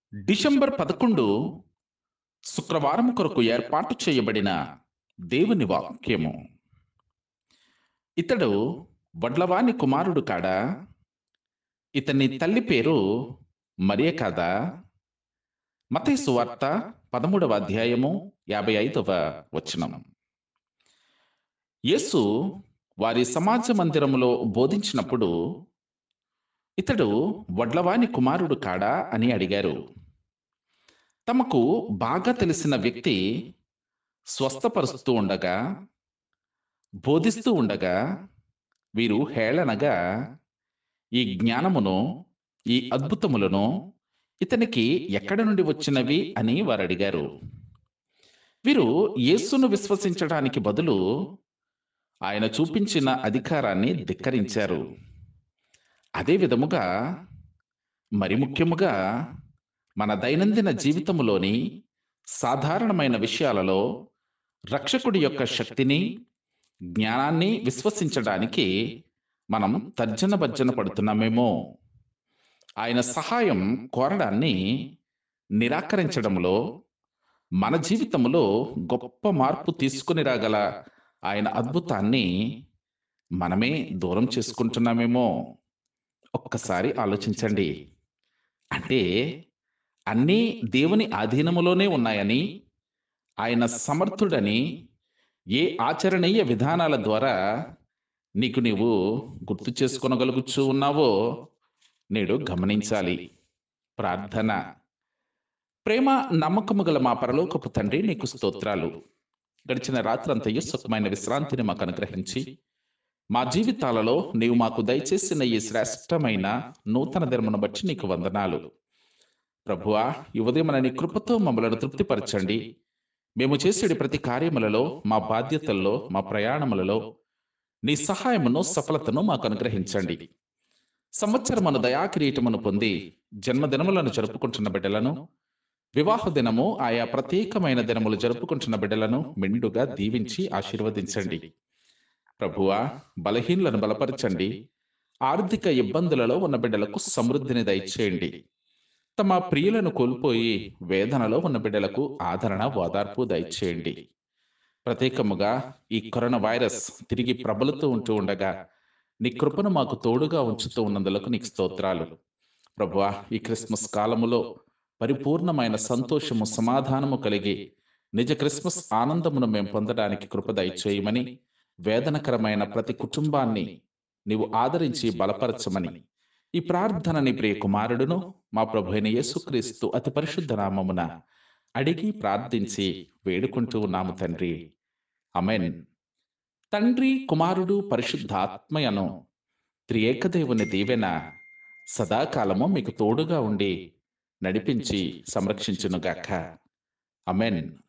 December పదకొండు శుక్రవారం కొరకు ఏర్పాటు చేయబడిన దేవుని వాక్యము ఇతడు వడ్లవాని కుమారుడు కాడా ఇతని తల్లి పేరు మరియ కాదా మతేసు వార్త పదమూడవ అధ్యాయము యాభై ఐదవ వచనం యేసు వారి సమాజ మందిరములో బోధించినప్పుడు ఇతడు వడ్లవాని కుమారుడు కాడా అని అడిగారు తమకు బాగా తెలిసిన వ్యక్తి స్వస్థపరుస్తూ ఉండగా బోధిస్తూ ఉండగా వీరు హేళనగా ఈ జ్ఞానమును ఈ అద్భుతములను ఇతనికి ఎక్కడి నుండి వచ్చినవి అని వారు అడిగారు వీరు యేసును విశ్వసించడానికి బదులు ఆయన చూపించిన అధికారాన్ని ధిక్కరించారు అదే విధముగా మరి ముఖ్యముగా మన దైనందిన జీవితములోని సాధారణమైన విషయాలలో రక్షకుడి యొక్క శక్తిని జ్ఞానాన్ని విశ్వసించడానికి మనం తర్జన భర్జన పడుతున్నామేమో ఆయన సహాయం కోరడాన్ని నిరాకరించడంలో మన జీవితంలో గొప్ప మార్పు తీసుకుని రాగల ఆయన అద్భుతాన్ని మనమే దూరం చేసుకుంటున్నామేమో ఒక్కసారి ఆలోచించండి అంటే అన్నీ దేవుని ఆధీనములోనే ఉన్నాయని ఆయన సమర్థుడని ఏ ఆచరణీయ విధానాల ద్వారా నీకు నీవు గుర్తు చేసుకొనగలుగుచూ ఉన్నావో నేడు గమనించాలి ప్రార్థన ప్రేమ నమ్మకము గల మా పరలోకపు తండ్రి నీకు స్తోత్రాలు గడిచిన రాత్రంతయు సుఖమైన విశ్రాంతిని మాకు అనుగ్రహించి మా జీవితాలలో నీవు మాకు దయచేసిన ఈ శ్రేష్టమైన నూతన ధర్మను బట్టి నీకు వందనాలు ప్రభువా ఈ ఉదయం నీ కృపతో మమ్మలను తృప్తిపరచండి మేము చేసేది ప్రతి కార్యములలో మా బాధ్యతల్లో మా ప్రయాణములలో నీ సహాయమును సఫలతను మాకు అనుగ్రహించండి సంవత్సరమును దయాకిరీటమును పొంది జన్మదినములను జరుపుకుంటున్న బిడ్డలను వివాహ దినము ఆయా ప్రత్యేకమైన దినములు జరుపుకుంటున్న బిడ్డలను మెండుగా దీవించి ఆశీర్వదించండి ప్రభువా బలహీనులను బలపరచండి ఆర్థిక ఇబ్బందులలో ఉన్న బిడ్డలకు సమృద్ధిని దయచేయండి తమ ప్రియులను కోల్పోయి వేదనలో ఉన్న బిడ్డలకు ఆదరణ ఓదార్పు దయచేయండి ప్రత్యేకముగా ఈ కరోనా వైరస్ తిరిగి ప్రబలుతూ ఉంటూ ఉండగా నీ కృపను మాకు తోడుగా ఉంచుతూ ఉన్నందులకు నీకు స్తోత్రాలు ప్రభువా ఈ క్రిస్మస్ కాలములో పరిపూర్ణమైన సంతోషము సమాధానము కలిగి నిజ క్రిస్మస్ ఆనందమును మేము పొందడానికి కృప దయచేయమని వేదనకరమైన ప్రతి కుటుంబాన్ని నీవు ఆదరించి బలపరచమని ఈ ప్రార్థనని ప్రియ కుమారుడును మా ప్రభు అయిన యేసుక్రీస్తు అతి పరిశుద్ధ నామమున అడిగి ప్రార్థించి వేడుకుంటూ ఉన్నాము తండ్రి అమెన్ తండ్రి కుమారుడు పరిశుద్ధాత్మయను త్రియేకదేవుని దీవెన సదాకాలము మీకు తోడుగా ఉండి నడిపించి సంరక్షించునుగాక అమెన్